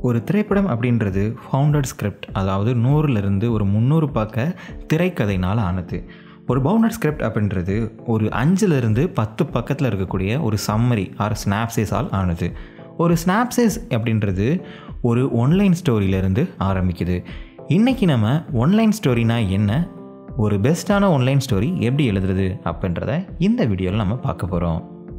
ஒரு திரைப்படம் அப்படின்றது ஃபவுண்டட் ஸ்கிரிப்ட் அதாவது நூறுலேருந்து ஒரு முந்நூறு பக்க திரைக்கதைனால் ஆனது ஒரு பவுண்டட் ஸ்கிரிப்ட் அப்படின்றது ஒரு அஞ்சுலேருந்து பத்து பக்கத்தில் இருக்கக்கூடிய ஒரு சம்மரி ஆர் ஸ்னாப்சேஸால் ஆனது ஒரு ஸ்னாப்சேஸ் அப்படின்றது ஒரு ஒன்லைன் ஸ்டோரியிலேருந்து ஆரம்பிக்குது இன்றைக்கி நம்ம ஒன்லைன் ஸ்டோரினா என்ன ஒரு பெஸ்ட்டான ஒன்லைன் ஸ்டோரி எப்படி எழுதுறது அப்படின்றத இந்த வீடியோவில் நம்ம பார்க்க போகிறோம்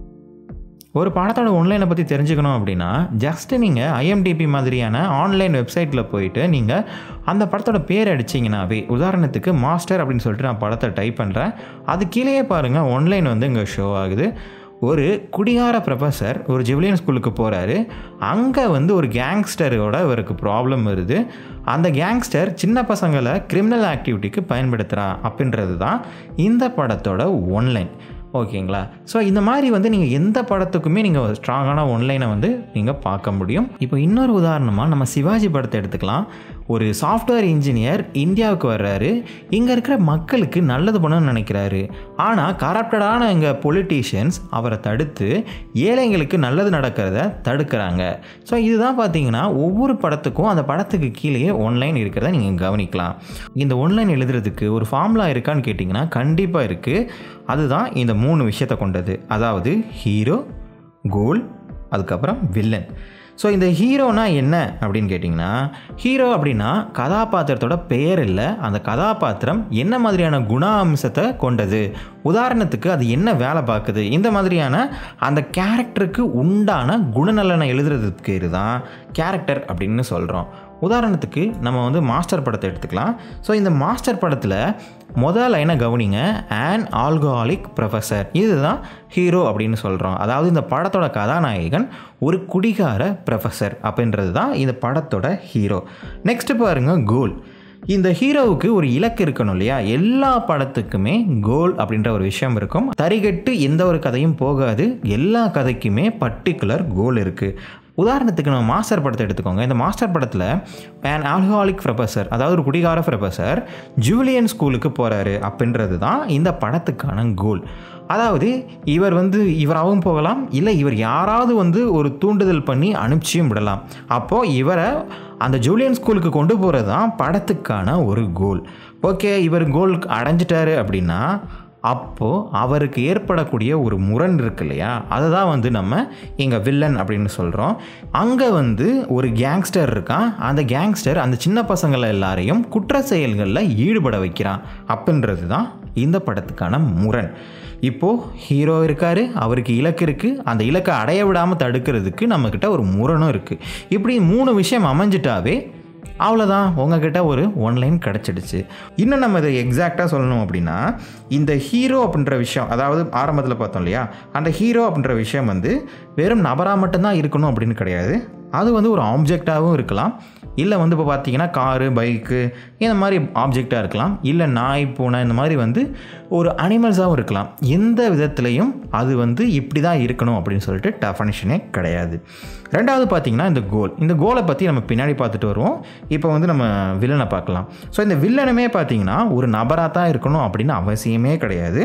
ஒரு படத்தோட ஒன்லைனை பற்றி தெரிஞ்சுக்கணும் அப்படின்னா ஜஸ்ட்டு நீங்கள் ஐஎம்டிபி மாதிரியான ஆன்லைன் வெப்சைட்டில் போயிட்டு நீங்கள் அந்த படத்தோட பேர் அடிச்சிங்கனாவே உதாரணத்துக்கு மாஸ்டர் அப்படின்னு சொல்லிட்டு நான் படத்தை டைப் பண்ணுறேன் அது கீழேயே பாருங்கள் ஒன்லைன் வந்து இங்கே ஷோ ஆகுது ஒரு குடிகார ப்ரொஃபஸர் ஒரு ஜிவிலியன் ஸ்கூலுக்கு போகிறாரு அங்கே வந்து ஒரு கேங்ஸ்டரோட இவருக்கு ப்ராப்ளம் வருது அந்த கேங்ஸ்டர் சின்ன பசங்களை கிரிமினல் ஆக்டிவிட்டிக்கு பயன்படுத்துகிறா அப்படின்றது தான் இந்த படத்தோட ஒன்லைன் ஓகேங்களா ஸோ இந்த மாதிரி வந்து நீங்கள் எந்த படத்துக்குமே நீங்கள் ஸ்ட்ராங்கான ஒன்லைனை வந்து நீங்கள் பார்க்க முடியும் இப்போ இன்னொரு உதாரணமாக நம்ம சிவாஜி படத்தை எடுத்துக்கலாம் ஒரு சாஃப்ட்வேர் இன்ஜினியர் இந்தியாவுக்கு வர்றாரு இங்கே இருக்கிற மக்களுக்கு நல்லது பண்ணணும்னு நினைக்கிறாரு ஆனால் கரப்டடான எங்கள் பொலிட்டீஷியன்ஸ் அவரை தடுத்து ஏழைங்களுக்கு நல்லது நடக்கிறத தடுக்கிறாங்க ஸோ இதுதான் பார்த்தீங்கன்னா ஒவ்வொரு படத்துக்கும் அந்த படத்துக்கு கீழேயே ஒன்லைன் இருக்கிறத நீங்கள் கவனிக்கலாம் இந்த ஒன்லைன் எழுதுறதுக்கு ஒரு ஃபார்முலா இருக்கான்னு கேட்டிங்கன்னா கண்டிப்பாக இருக்குது அதுதான் இந்த மூணு விஷயத்தை கொண்டது அதாவது ஹீரோ கோல் அதுக்கப்புறம் வில்லன் ஸோ இந்த ஹீரோனா என்ன அப்படின்னு கேட்டிங்கன்னா ஹீரோ அப்படின்னா கதாபாத்திரத்தோட பெயர் இல்லை அந்த கதாபாத்திரம் என்ன மாதிரியான குண அம்சத்தை கொண்டது உதாரணத்துக்கு அது என்ன வேலை பார்க்குது இந்த மாதிரியான அந்த கேரக்டருக்கு உண்டான குணநலனை எழுதுறதுக்கு இதுதான் கேரக்டர் அப்படின்னு சொல்கிறோம் உதாரணத்துக்கு நம்ம வந்து மாஸ்டர் படத்தை எடுத்துக்கலாம் ஸோ இந்த மாஸ்டர் படத்தில் முதல் லைனை கவனிங்க அண்ட் ஆல்கோஹாலிக் ப்ரொஃபஸர் இதுதான் ஹீரோ அப்படின்னு சொல்கிறோம் அதாவது இந்த படத்தோட கதாநாயகன் ஒரு குடிகார ப்ரொஃபஸர் அப்படின்றது தான் இந்த படத்தோட ஹீரோ நெக்ஸ்ட்டு பாருங்கள் கோல் இந்த ஹீரோவுக்கு ஒரு இலக்கு இருக்கணும் இல்லையா எல்லா படத்துக்குமே கோல் அப்படின்ற ஒரு விஷயம் இருக்கும் தரிகட்டு எந்த ஒரு கதையும் போகாது எல்லா கதைக்குமே பர்டிகுலர் கோல் இருக்குது உதாரணத்துக்கு நம்ம மாஸ்டர் படத்தை எடுத்துக்கோங்க இந்த மாஸ்டர் படத்தில் பேன் ஆல்கஹாலிக் ப்ரொஃபஸர் அதாவது ஒரு குடிகார ப்ரொஃபஸர் ஜூலியன் ஸ்கூலுக்கு போகிறாரு அப்படின்றது தான் இந்த படத்துக்கான கோல் அதாவது இவர் வந்து இவராகவும் போகலாம் இல்லை இவர் யாராவது வந்து ஒரு தூண்டுதல் பண்ணி அனுப்பிச்சியும் விடலாம் அப்போது இவரை அந்த ஜூலியன் ஸ்கூலுக்கு கொண்டு போகிறது தான் படத்துக்கான ஒரு கோல் ஓகே இவர் கோல் அடைஞ்சிட்டாரு அப்படின்னா அப்போது அவருக்கு ஏற்படக்கூடிய ஒரு முரண் இருக்கு இல்லையா அதை தான் வந்து நம்ம இங்கே வில்லன் அப்படின்னு சொல்கிறோம் அங்கே வந்து ஒரு கேங்ஸ்டர் இருக்கான் அந்த கேங்ஸ்டர் அந்த சின்ன பசங்களை எல்லாரையும் குற்ற செயல்களில் ஈடுபட வைக்கிறான் அப்படின்றது தான் இந்த படத்துக்கான முரண் இப்போது ஹீரோ இருக்கார் அவருக்கு இலக்கு இருக்குது அந்த இலக்கை அடைய விடாமல் தடுக்கிறதுக்கு நம்மக்கிட்ட ஒரு முரணும் இருக்குது இப்படி மூணு விஷயம் அமைஞ்சிட்டாவே அவ்வளோதான் உங்ககிட்ட ஒரு ஒன்லைன் கிடச்சிடுச்சு இன்னும் நம்ம இதை எக்ஸாக்டாக சொல்லணும் அப்படின்னா இந்த ஹீரோ அப்படின்ற விஷயம் அதாவது ஆரம்பத்தில் பார்த்தோம் இல்லையா அந்த ஹீரோ அப்படின்ற விஷயம் வந்து வெறும் நபராக மட்டும்தான் இருக்கணும் அப்படின்னு கிடையாது அது வந்து ஒரு ஆப்ஜெக்டாகவும் இருக்கலாம் இல்லை வந்து இப்போ பார்த்தீங்கன்னா காரு பைக்கு இந்த மாதிரி ஆப்ஜெக்டாக இருக்கலாம் இல்லை நாய் பூனை இந்த மாதிரி வந்து ஒரு அனிமல்ஸாகவும் இருக்கலாம் எந்த விதத்துலையும் அது வந்து இப்படி தான் இருக்கணும் அப்படின்னு சொல்லிட்டு டெஃபனிஷனே கிடையாது ரெண்டாவது பார்த்தீங்கன்னா இந்த கோல் இந்த கோலை பற்றி நம்ம பின்னாடி பார்த்துட்டு வருவோம் இப்போ வந்து நம்ம வில்லனை பார்க்கலாம் ஸோ இந்த வில்லனுமே பார்த்தீங்கன்னா ஒரு நபராக தான் இருக்கணும் அப்படின்னு அவசியமே கிடையாது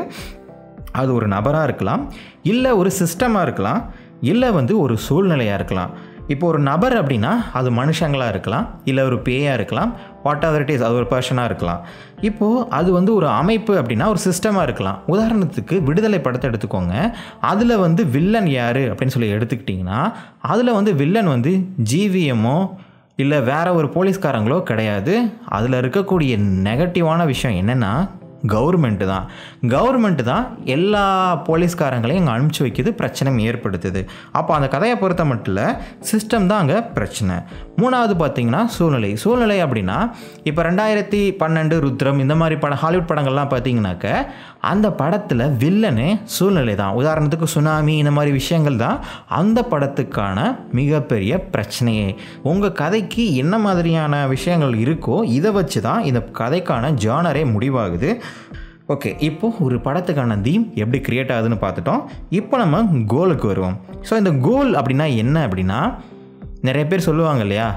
அது ஒரு நபராக இருக்கலாம் இல்லை ஒரு சிஸ்டமாக இருக்கலாம் இல்லை வந்து ஒரு சூழ்நிலையாக இருக்கலாம் இப்போ ஒரு நபர் அப்படின்னா அது மனுஷங்களாக இருக்கலாம் இல்லை ஒரு பேயாக இருக்கலாம் வாட் எவர் இட் இஸ் அது ஒரு பர்சனாக இருக்கலாம் இப்போது அது வந்து ஒரு அமைப்பு அப்படின்னா ஒரு சிஸ்டமாக இருக்கலாம் உதாரணத்துக்கு விடுதலை படத்தை எடுத்துக்கோங்க அதில் வந்து வில்லன் யார் அப்படின்னு சொல்லி எடுத்துக்கிட்டிங்கன்னா அதில் வந்து வில்லன் வந்து ஜிவிஎம்மோ இல்லை வேற ஒரு போலீஸ்காரங்களோ கிடையாது அதில் இருக்கக்கூடிய நெகட்டிவான விஷயம் என்னென்னா கவர்மெண்ட்டு தான் கவர்மெண்ட்டு தான் எல்லா போலீஸ்காரங்களையும் அங்கே அனுப்பிச்சி வைக்கிது பிரச்சனை ஏற்படுத்துது அப்போ அந்த கதையை பொறுத்த மட்டும் இல்லை சிஸ்டம் தான் அங்கே பிரச்சனை மூணாவது பார்த்தீங்கன்னா சூழ்நிலை சூழ்நிலை அப்படின்னா இப்போ ரெண்டாயிரத்தி பன்னெண்டு ருத்ரம் இந்த மாதிரி படம் ஹாலிவுட் படங்கள்லாம் பார்த்தீங்கன்னாக்க அந்த படத்தில் வில்லனு சூழ்நிலை தான் உதாரணத்துக்கு சுனாமி இந்த மாதிரி விஷயங்கள் தான் அந்த படத்துக்கான மிகப்பெரிய பிரச்சனையே உங்கள் கதைக்கு என்ன மாதிரியான விஷயங்கள் இருக்கோ இதை வச்சு தான் இந்த கதைக்கான ஜானரே முடிவாகுது ஓகே இப்போது ஒரு படத்துக்கான தீம் எப்படி கிரியேட் ஆகுதுன்னு பார்த்துட்டோம் இப்போ நம்ம கோலுக்கு வருவோம் ஸோ இந்த கோல் அப்படின்னா என்ன அப்படின்னா நிறைய பேர் சொல்லுவாங்க இல்லையா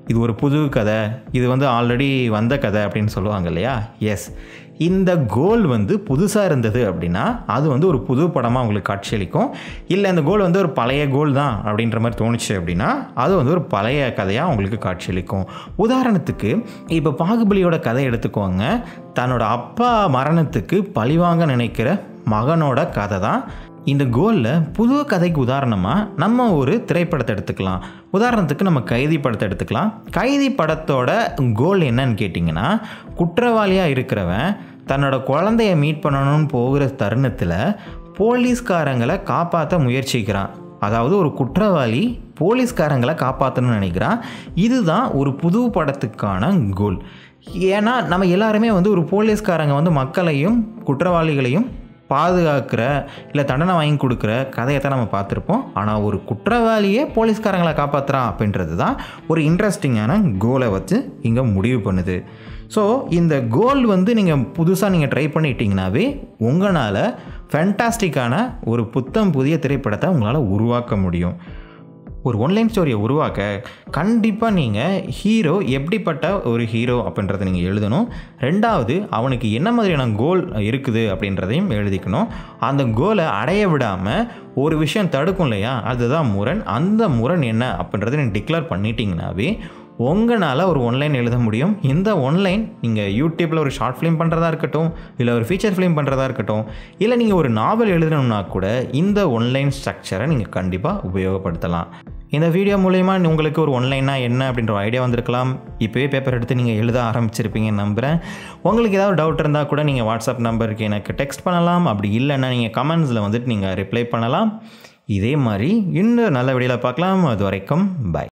இது ஒரு புது கதை இது வந்து ஆல்ரெடி வந்த கதை அப்படின்னு சொல்லுவாங்க இல்லையா எஸ் இந்த கோல் வந்து புதுசாக இருந்தது அப்படின்னா அது வந்து ஒரு புது படமாக உங்களுக்கு காட்சியளிக்கும் இல்லை இந்த கோல் வந்து ஒரு பழைய கோல் தான் அப்படின்ற மாதிரி தோணுச்சு அப்படின்னா அது வந்து ஒரு பழைய கதையாக உங்களுக்கு காட்சியளிக்கும் உதாரணத்துக்கு இப்போ பாகுபலியோட கதை எடுத்துக்கோங்க தன்னோட அப்பா மரணத்துக்கு பழிவாங்க நினைக்கிற மகனோட கதை தான் இந்த கோலில் புது கதைக்கு உதாரணமாக நம்ம ஒரு திரைப்படத்தை எடுத்துக்கலாம் உதாரணத்துக்கு நம்ம கைதி படத்தை எடுத்துக்கலாம் கைதி படத்தோட கோல் என்னன்னு கேட்டிங்கன்னா குற்றவாளியாக இருக்கிறவன் தன்னோட குழந்தைய மீட் பண்ணணும்னு போகிற தருணத்தில் போலீஸ்காரங்களை காப்பாற்ற முயற்சிக்கிறான் அதாவது ஒரு குற்றவாளி போலீஸ்காரங்களை காப்பாற்றணும்னு நினைக்கிறான் இதுதான் ஒரு புது படத்துக்கான கோல் ஏன்னா நம்ம எல்லாருமே வந்து ஒரு போலீஸ்காரங்க வந்து மக்களையும் குற்றவாளிகளையும் பாதுகாக்கிற இல்லை தண்டனை வாங்கி கொடுக்குற கதையை தான் நம்ம பார்த்துருப்போம் ஆனால் ஒரு குற்றவாளியே போலீஸ்காரங்களை காப்பாற்றுறான் அப்படின்றது தான் ஒரு இன்ட்ரெஸ்டிங்கான கோலை வச்சு இங்கே முடிவு பண்ணுது ஸோ இந்த கோல் வந்து நீங்கள் புதுசாக நீங்கள் ட்ரை பண்ணிட்டீங்கனாவே உங்களால் ஃபென்டாஸ்டிக்கான ஒரு புத்தம் புதிய திரைப்படத்தை உங்களால் உருவாக்க முடியும் ஒரு ஒன்லைன் ஸ்டோரியை உருவாக்க கண்டிப்பாக நீங்கள் ஹீரோ எப்படிப்பட்ட ஒரு ஹீரோ அப்படின்றத நீங்கள் எழுதணும் ரெண்டாவது அவனுக்கு என்ன மாதிரியான கோல் இருக்குது அப்படின்றதையும் எழுதிக்கணும் அந்த கோலை அடைய விடாமல் ஒரு விஷயம் தடுக்கும் இல்லையா அதுதான் முரண் அந்த முரண் என்ன அப்படின்றத நீங்கள் டிக்ளேர் பண்ணிட்டீங்கனாவே உங்களால் ஒரு ஒன்லைன் எழுத முடியும் இந்த ஒன்லைன் நீங்கள் யூடியூப்பில் ஒரு ஷார்ட் ஃபிலிம் பண்ணுறதா இருக்கட்டும் இல்லை ஒரு ஃபீச்சர் ஃபிலிம் பண்ணுறதா இருக்கட்டும் இல்லை நீங்கள் ஒரு நாவல் எழுதணும்னா கூட இந்த ஒன்லைன் ஸ்ட்ரக்சரை நீங்கள் கண்டிப்பாக உபயோகப்படுத்தலாம் இந்த வீடியோ மூலயமா உங்களுக்கு ஒரு ஒன்லைனா என்ன அப்படின்ற ஒரு ஐடியா வந்திருக்கலாம் இப்போவே பேப்பர் எடுத்து நீங்கள் எழுத ஆரம்பிச்சிருப்பீங்கன்னு நம்புகிறேன் உங்களுக்கு ஏதாவது டவுட் இருந்தால் கூட நீங்கள் வாட்ஸ்அப் நம்பருக்கு எனக்கு டெக்ஸ்ட் பண்ணலாம் அப்படி இல்லைன்னா நீங்கள் கமெண்ட்ஸில் வந்துட்டு நீங்கள் ரிப்ளை பண்ணலாம் இதே மாதிரி இன்னும் நல்ல வீடியோவில் பார்க்கலாம் அது வரைக்கும் பை